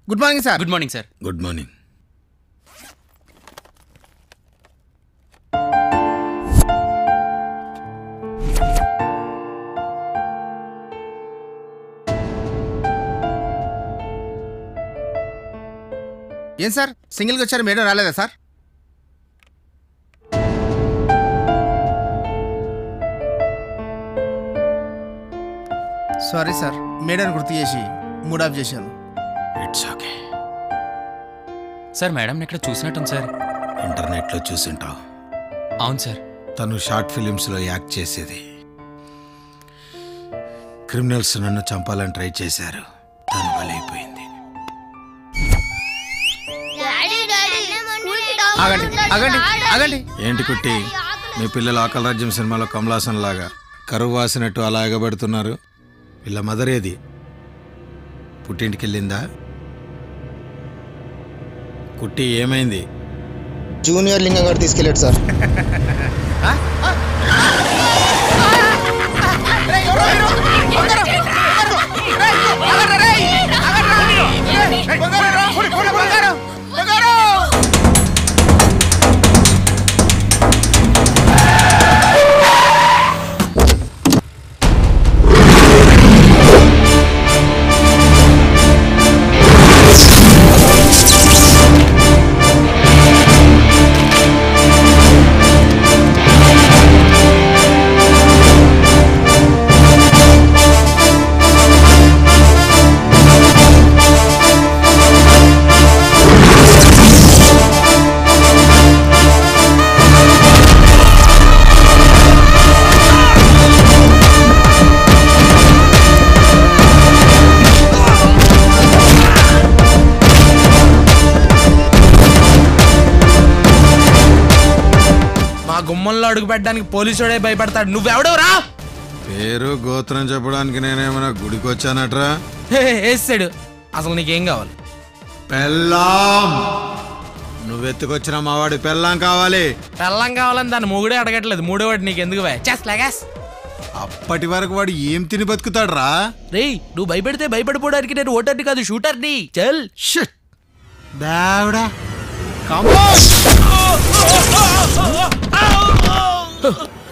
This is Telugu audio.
good morning sir good morning sir good morning ఏం సార్ సింగిల్గా వచ్చారు మేడం రాలేదా సార్ సారీ సార్ మేడం గుర్తు చేసి మూడ్ ఆఫ్ చేశాను ఇట్స్ ఓకే సార్ మేడం ఇక్కడ చూసినట్టుంది సార్ ఇంటర్నెట్లో చూసింటావు అవును సార్ తను షార్ట్ ఫిలిమ్స్లో యాక్ట్ చేసేది క్రిమినల్స్ నన్ను చంపాలని ట్రై చేశారు తను బలైపోయింది ఆగండి ఆగండి ఆగండి ఏంటి కుట్టి మీ పిల్లలు ఆకలి రాజ్యం సినిమాలో కమలాసన్ లాగా కరువు వాసినట్టు అలా ఎగబడుతున్నారు వీళ్ళ మదర్ ఏది పుట్టింటికి వెళ్ళిందా కుట్టి ఏమైంది జూనియర్ లింగం గారు తీసుకెళ్ళాడు సార్ మా గుమ్మంలో అడుగు పెట్టడానికి పోలీసుడే భయపడతాడు నువ్వెవడవురా పేరు గోత్రం చెప్పడానికి నేనేమైనా గుడికి వచ్చానట్రా వేసాడు అసలు నీకేం కావాలి పెళ్ళాం నువ్వెత్తుకొచ్చిన మావాడి పెళ్ళాం కావాలి పెళ్ళం కావాలని దాన్ని మొగుడే అడగట్లేదు మూడోవాడు నీకు ఎందుకు చేస్ లాగాస్ అప్పటి వరకు వాడు ఏం తిని బతుకుతాడ్రా రేయ్ నువ్వు భయపెడితే భయపడిపోవడానికి నేను ఓటర్ని కాదు షూటర్ని చల్ షట్ దావిడా ఆ